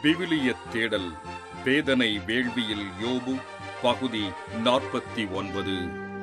விவிலியத் தேடல் வேதனை வேள்வியில் யோபு பகுதி நாற்பத்தி ஒன்பது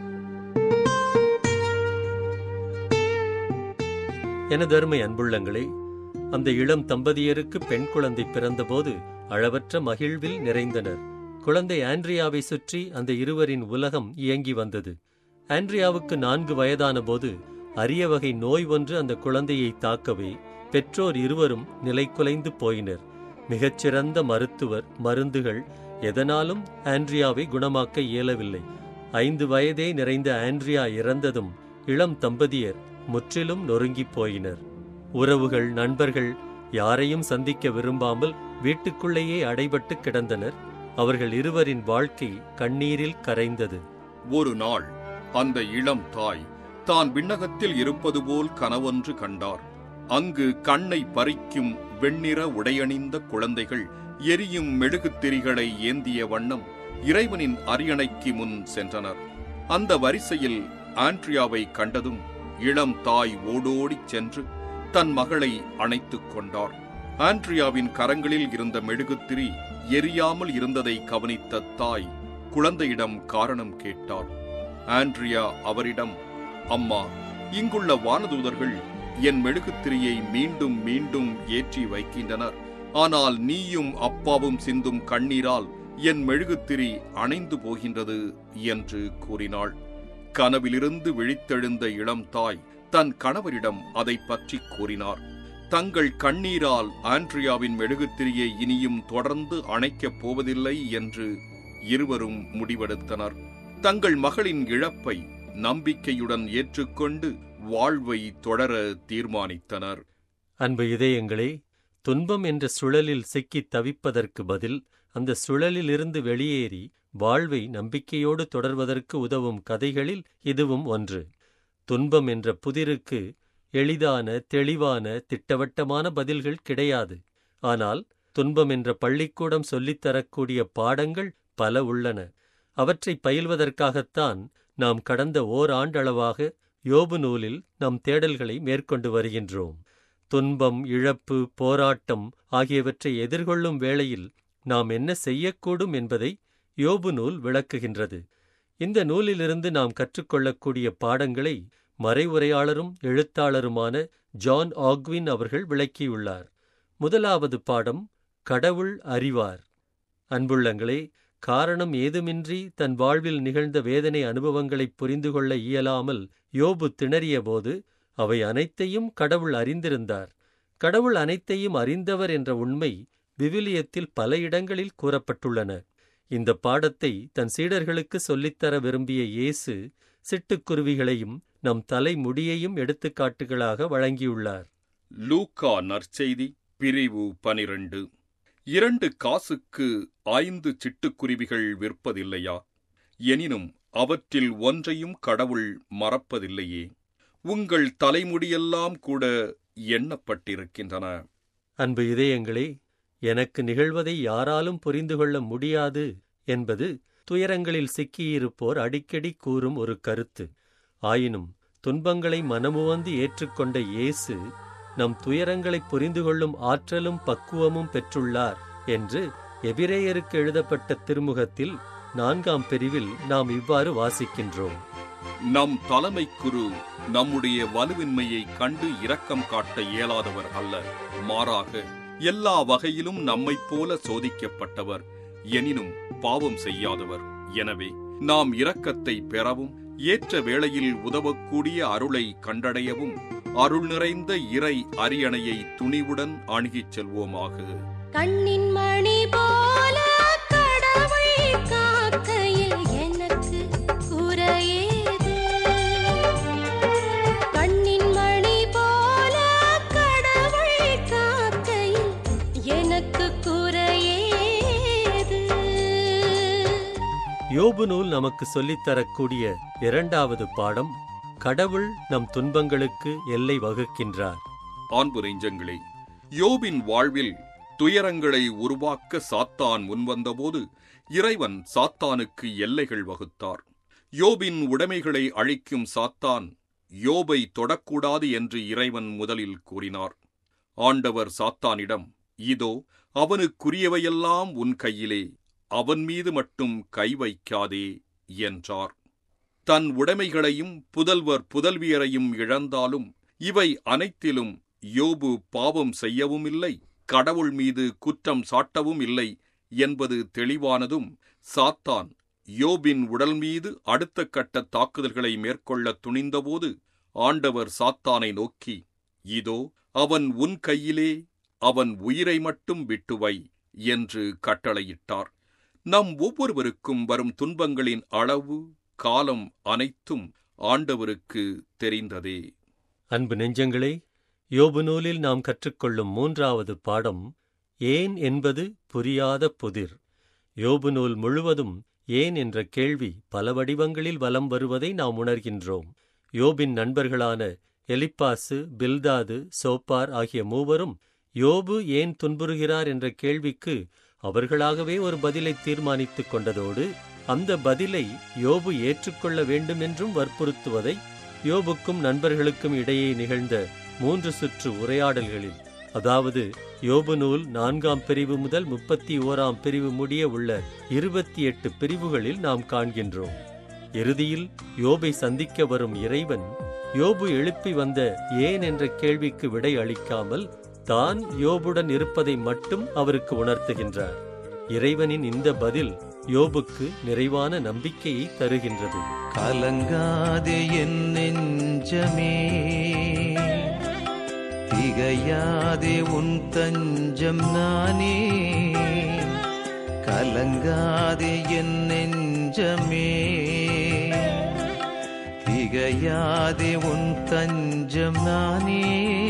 எனதருமை அன்புள்ளங்களே அந்த இளம் தம்பதியருக்கு பெண் குழந்தை பிறந்தபோது அளவற்ற மகிழ்வில் நிறைந்தனர் குழந்தை ஆண்ட்ரியாவை சுற்றி அந்த இருவரின் உலகம் இயங்கி வந்தது ஆண்ட்ரியாவுக்கு நான்கு வயதான போது அரிய வகை நோய் ஒன்று அந்த குழந்தையை தாக்கவே பெற்றோர் இருவரும் நிலைகுலைந்து போயினர் மிகச்சிறந்த மருத்துவர் மருந்துகள் எதனாலும் ஆண்ட்ரியாவை குணமாக்க இயலவில்லை ஐந்து வயதே நிறைந்த ஆண்ட்ரியா இறந்ததும் இளம் தம்பதியர் முற்றிலும் நொறுங்கிப் போயினர் உறவுகள் நண்பர்கள் யாரையும் சந்திக்க விரும்பாமல் வீட்டுக்குள்ளேயே அடைபட்டு கிடந்தனர் அவர்கள் இருவரின் வாழ்க்கை கண்ணீரில் கரைந்தது ஒரு நாள் அந்த இளம் தாய் தான் விண்ணகத்தில் இருப்பது போல் கனவொன்று கண்டார் அங்கு கண்ணை பறிக்கும் வெண்ணிற உடையணிந்த குழந்தைகள் எரியும் மெழுகுத்திரிகளை ஏந்திய வண்ணம் இறைவனின் அரியணைக்கு முன் சென்றனர் அந்த வரிசையில் ஆண்ட்ரியாவை கண்டதும் இளம் தாய் ஓடோடிச் சென்று தன் மகளை அணைத்துக் கொண்டார் ஆண்ட்ரியாவின் கரங்களில் இருந்த மெழுகுத்திரி எரியாமல் இருந்ததை கவனித்த தாய் குழந்தையிடம் காரணம் கேட்டார் ஆண்ட்ரியா அவரிடம் அம்மா இங்குள்ள வானதூதர்கள் என் மெழுகுத்திரியை மீண்டும் மீண்டும் ஏற்றி வைக்கின்றனர் ஆனால் நீயும் அப்பாவும் சிந்தும் கண்ணீரால் என் மெழுகுத்திரி அணைந்து போகின்றது என்று கூறினாள் கனவிலிருந்து விழித்தெழுந்த இளம் தாய் தன் கணவரிடம் அதை பற்றி கூறினார் தங்கள் கண்ணீரால் ஆண்ட்ரியாவின் மெழுகுத்திரியை இனியும் தொடர்ந்து அணைக்கப் போவதில்லை என்று இருவரும் முடிவெடுத்தனர் தங்கள் மகளின் இழப்பை நம்பிக்கையுடன் ஏற்றுக்கொண்டு வாழ்வை தொடர தீர்மானித்தனர் அன்பு இதயங்களே துன்பம் என்ற சுழலில் சிக்கித் தவிப்பதற்கு பதில் அந்த சுழலிலிருந்து வெளியேறி வாழ்வை நம்பிக்கையோடு தொடர்வதற்கு உதவும் கதைகளில் இதுவும் ஒன்று துன்பம் என்ற புதிருக்கு எளிதான தெளிவான திட்டவட்டமான பதில்கள் கிடையாது ஆனால் துன்பம் என்ற பள்ளிக்கூடம் சொல்லித்தரக்கூடிய பாடங்கள் பல உள்ளன அவற்றை பயில்வதற்காகத்தான் நாம் கடந்த ஓராண்டளவாக யோபு நூலில் நம் தேடல்களை மேற்கொண்டு வருகின்றோம் துன்பம் இழப்பு போராட்டம் ஆகியவற்றை எதிர்கொள்ளும் வேளையில் நாம் என்ன செய்யக்கூடும் என்பதை யோபு நூல் விளக்குகின்றது இந்த நூலிலிருந்து நாம் கற்றுக்கொள்ளக்கூடிய பாடங்களை மறைவுரையாளரும் எழுத்தாளருமான ஜான் ஆக்வின் அவர்கள் விளக்கியுள்ளார் முதலாவது பாடம் கடவுள் அறிவார் அன்புள்ளங்களே காரணம் ஏதுமின்றி தன் வாழ்வில் நிகழ்ந்த வேதனை அனுபவங்களைப் புரிந்து கொள்ள இயலாமல் யோபு திணறியபோது அவை அனைத்தையும் கடவுள் அறிந்திருந்தார் கடவுள் அனைத்தையும் அறிந்தவர் என்ற உண்மை விவிலியத்தில் பல இடங்களில் கூறப்பட்டுள்ளன இந்த பாடத்தை தன் சீடர்களுக்கு சொல்லித்தர விரும்பிய இயேசு சிட்டுக்குருவிகளையும் நம் தலைமுடியையும் எடுத்துக்காட்டுகளாக வழங்கியுள்ளார் லூக்கா நற்செய்தி பிரிவு பனிரண்டு இரண்டு காசுக்கு ஐந்து சிட்டுக்குருவிகள் விற்பதில்லையா எனினும் அவற்றில் ஒன்றையும் கடவுள் மறப்பதில்லையே உங்கள் தலைமுடியெல்லாம் கூட எண்ணப்பட்டிருக்கின்றன அன்பு இதயங்களே எனக்கு நிகழ்வதை யாராலும் புரிந்து கொள்ள முடியாது என்பது துயரங்களில் சிக்கியிருப்போர் அடிக்கடி கூறும் ஒரு கருத்து ஆயினும் துன்பங்களை மனமுவந்து ஏற்றுக்கொண்ட இயேசு நம் துயரங்களை புரிந்து கொள்ளும் ஆற்றலும் பக்குவமும் பெற்றுள்ளார் என்று எபிரேயருக்கு எழுதப்பட்ட திருமுகத்தில் நான்காம் பிரிவில் நாம் இவ்வாறு வாசிக்கின்றோம் நம் தலைமை குரு நம்முடைய வலுவின்மையை கண்டு இரக்கம் காட்ட இயலாதவர் அல்ல மாறாக எல்லா வகையிலும் நம்மைப் போல சோதிக்கப்பட்டவர் எனினும் பாவம் செய்யாதவர் எனவே நாம் இரக்கத்தை பெறவும் ஏற்ற வேளையில் உதவக்கூடிய அருளை கண்டடையவும் அருள் நிறைந்த இறை அரியணையை துணிவுடன் அணுகிச் செல்வோமாக கண்ணின் மணி போல கடவுள் காக்கையில் எனக்கு குறையேது கண்ணின் மணி போல கடவுள் காக்கையில் எனக்கு குறையேது யோபு நூல் நமக்கு சொல்லித்தரக்கூடிய இரண்டாவது பாடம் கடவுள் நம் துன்பங்களுக்கு எல்லை வகுக்கின்றார் ஆண்பு நெஞ்சங்களே யோபின் வாழ்வில் துயரங்களை உருவாக்க சாத்தான் முன்வந்தபோது இறைவன் சாத்தானுக்கு எல்லைகள் வகுத்தார் யோபின் உடைமைகளை அழிக்கும் சாத்தான் யோபை தொடக்கூடாது என்று இறைவன் முதலில் கூறினார் ஆண்டவர் சாத்தானிடம் இதோ அவனுக்குரியவையெல்லாம் உன் கையிலே அவன் மீது மட்டும் கை வைக்காதே என்றார் தன் உடைமைகளையும் புதல்வர் புதல்வியரையும் இழந்தாலும் இவை அனைத்திலும் யோபு பாவம் செய்யவும் இல்லை கடவுள் மீது குற்றம் சாட்டவும் இல்லை என்பது தெளிவானதும் சாத்தான் யோபின் உடல் மீது அடுத்த கட்ட தாக்குதல்களை மேற்கொள்ளத் துணிந்தபோது ஆண்டவர் சாத்தானை நோக்கி இதோ அவன் உன் கையிலே அவன் உயிரை மட்டும் விட்டுவை என்று கட்டளையிட்டார் நம் ஒவ்வொருவருக்கும் வரும் துன்பங்களின் அளவு காலம் அனைத்தும் ஆண்டவருக்கு தெரிந்ததே அன்பு நெஞ்சங்களே யோபு நூலில் நாம் கற்றுக்கொள்ளும் மூன்றாவது பாடம் ஏன் என்பது புரியாத புதிர் யோபு நூல் முழுவதும் ஏன் என்ற கேள்வி பல வடிவங்களில் வலம் வருவதை நாம் உணர்கின்றோம் யோபின் நண்பர்களான எலிப்பாசு பில்தாது சோப்பார் ஆகிய மூவரும் யோபு ஏன் துன்புறுகிறார் என்ற கேள்விக்கு அவர்களாகவே ஒரு பதிலை தீர்மானித்துக் கொண்டதோடு அந்த பதிலை யோபு ஏற்றுக்கொள்ள வேண்டுமென்றும் வற்புறுத்துவதை யோபுக்கும் நண்பர்களுக்கும் இடையே நிகழ்ந்த மூன்று சுற்று உரையாடல்களில் அதாவது யோபு நூல் நான்காம் பிரிவு முதல் முப்பத்தி ஓராம் பிரிவு முடிய உள்ள இருபத்தி எட்டு பிரிவுகளில் நாம் காண்கின்றோம் இறுதியில் யோபை சந்திக்க வரும் இறைவன் யோபு எழுப்பி வந்த ஏன் என்ற கேள்விக்கு விடை அளிக்காமல் தான் யோபுடன் இருப்பதை மட்டும் அவருக்கு உணர்த்துகின்றார் இறைவனின் இந்த பதில் யோபுக்கு நிறைவான நம்பிக்கையை தருகின்றது கலங்காதே என் நெஞ்சமே திகையாதே உன் தஞ்சம் நானே கலங்காதே என் நெஞ்சமே திகையாதே உன் தஞ்சம் நானே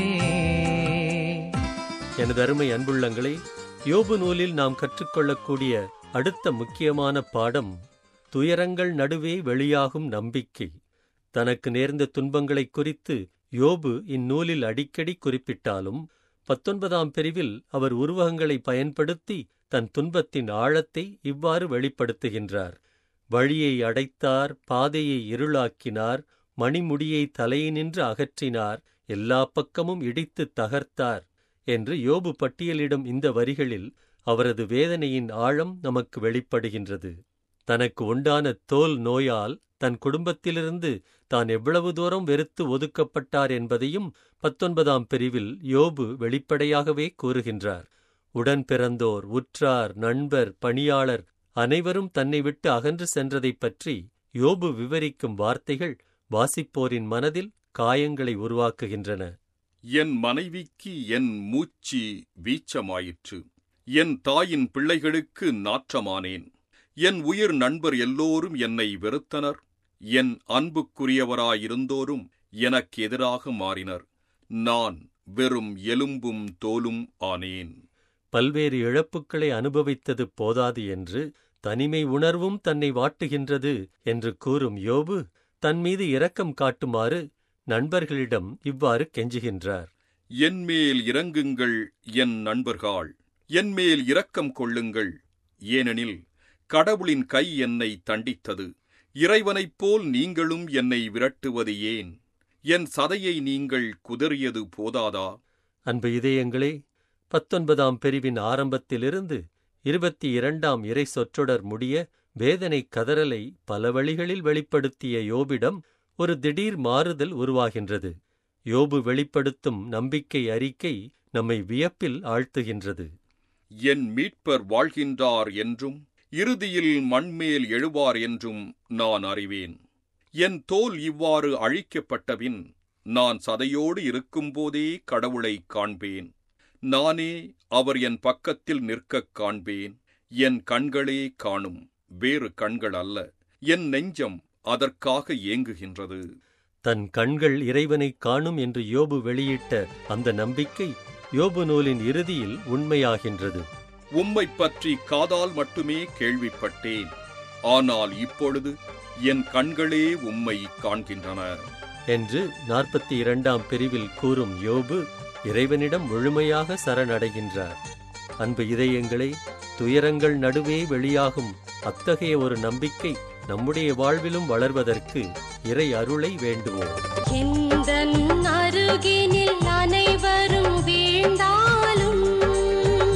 எனது அருமை அன்புள்ளங்களே யோபு நூலில் நாம் கற்றுக்கொள்ளக்கூடிய அடுத்த முக்கியமான பாடம் துயரங்கள் நடுவே வெளியாகும் நம்பிக்கை தனக்கு நேர்ந்த துன்பங்களைக் குறித்து யோபு இந்நூலில் அடிக்கடி குறிப்பிட்டாலும் பத்தொன்பதாம் பிரிவில் அவர் உருவகங்களை பயன்படுத்தி தன் துன்பத்தின் ஆழத்தை இவ்வாறு வெளிப்படுத்துகின்றார் வழியை அடைத்தார் பாதையை இருளாக்கினார் மணிமுடியை தலையினின்று அகற்றினார் எல்லா பக்கமும் இடித்து தகர்த்தார் என்று யோபு பட்டியலிடும் இந்த வரிகளில் அவரது வேதனையின் ஆழம் நமக்கு வெளிப்படுகின்றது தனக்கு உண்டான தோல் நோயால் தன் குடும்பத்திலிருந்து தான் எவ்வளவு தூரம் வெறுத்து ஒதுக்கப்பட்டார் என்பதையும் பத்தொன்பதாம் பிரிவில் யோபு வெளிப்படையாகவே கூறுகின்றார் உடன் பிறந்தோர் உற்றார் நண்பர் பணியாளர் அனைவரும் தன்னை விட்டு அகன்று சென்றதைப் பற்றி யோபு விவரிக்கும் வார்த்தைகள் வாசிப்போரின் மனதில் காயங்களை உருவாக்குகின்றன என் மனைவிக்கு என் மூச்சு வீச்சமாயிற்று என் தாயின் பிள்ளைகளுக்கு நாற்றமானேன் என் உயிர் நண்பர் எல்லோரும் என்னை வெறுத்தனர் என் அன்புக்குரியவராயிருந்தோரும் எனக்கு எதிராக மாறினர் நான் வெறும் எலும்பும் தோலும் ஆனேன் பல்வேறு இழப்புக்களை அனுபவித்தது போதாது என்று தனிமை உணர்வும் தன்னை வாட்டுகின்றது என்று கூறும் யோபு தன் மீது இரக்கம் காட்டுமாறு நண்பர்களிடம் இவ்வாறு கெஞ்சுகின்றார் என்மேல் இறங்குங்கள் என் நண்பர்கள் என்மேல் இரக்கம் கொள்ளுங்கள் ஏனெனில் கடவுளின் கை என்னை தண்டித்தது இறைவனைப் போல் நீங்களும் என்னை விரட்டுவது ஏன் என் சதையை நீங்கள் குதறியது போதாதா அன்பு இதயங்களே பத்தொன்பதாம் பிரிவின் ஆரம்பத்திலிருந்து இருபத்தி இரண்டாம் இறை சொற்றொடர் முடிய வேதனை கதறலை பல வழிகளில் வெளிப்படுத்திய யோபிடம் ஒரு திடீர் மாறுதல் உருவாகின்றது யோபு வெளிப்படுத்தும் நம்பிக்கை அறிக்கை நம்மை வியப்பில் ஆழ்த்துகின்றது என் மீட்பர் வாழ்கின்றார் என்றும் இறுதியில் மண்மேல் எழுவார் என்றும் நான் அறிவேன் என் தோல் இவ்வாறு அழிக்கப்பட்டபின் நான் சதையோடு இருக்கும்போதே கடவுளைக் காண்பேன் நானே அவர் என் பக்கத்தில் நிற்கக் காண்பேன் என் கண்களே காணும் வேறு கண்கள் அல்ல என் நெஞ்சம் அதற்காக ஏங்குகின்றது தன் கண்கள் இறைவனைக் காணும் என்று யோபு வெளியிட்ட அந்த நம்பிக்கை யோபு நூலின் இறுதியில் உண்மையாகின்றது உம்மைப் பற்றி காதால் மட்டுமே கேள்விப்பட்டேன் ஆனால் இப்பொழுது என் கண்களே உம்மை காண்கின்றன என்று நாற்பத்தி இரண்டாம் பிரிவில் கூறும் யோபு இறைவனிடம் முழுமையாக சரணடைகின்றார் அன்பு இதயங்களே துயரங்கள் நடுவே வெளியாகும் அத்தகைய ஒரு நம்பிக்கை நம்முடைய வாழ்விலும் வளர்வதற்கு இறை அருளை வேண்டுவோம் எந்தன் அருகினில் அனைவரும் வீழ்ந்தாலும்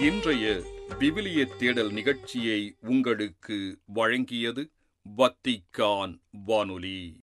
இன்றைய விவிலிய தேடல் நிகழ்ச்சியை உங்களுக்கு வழங்கியது வத்திக்கான் வானொலி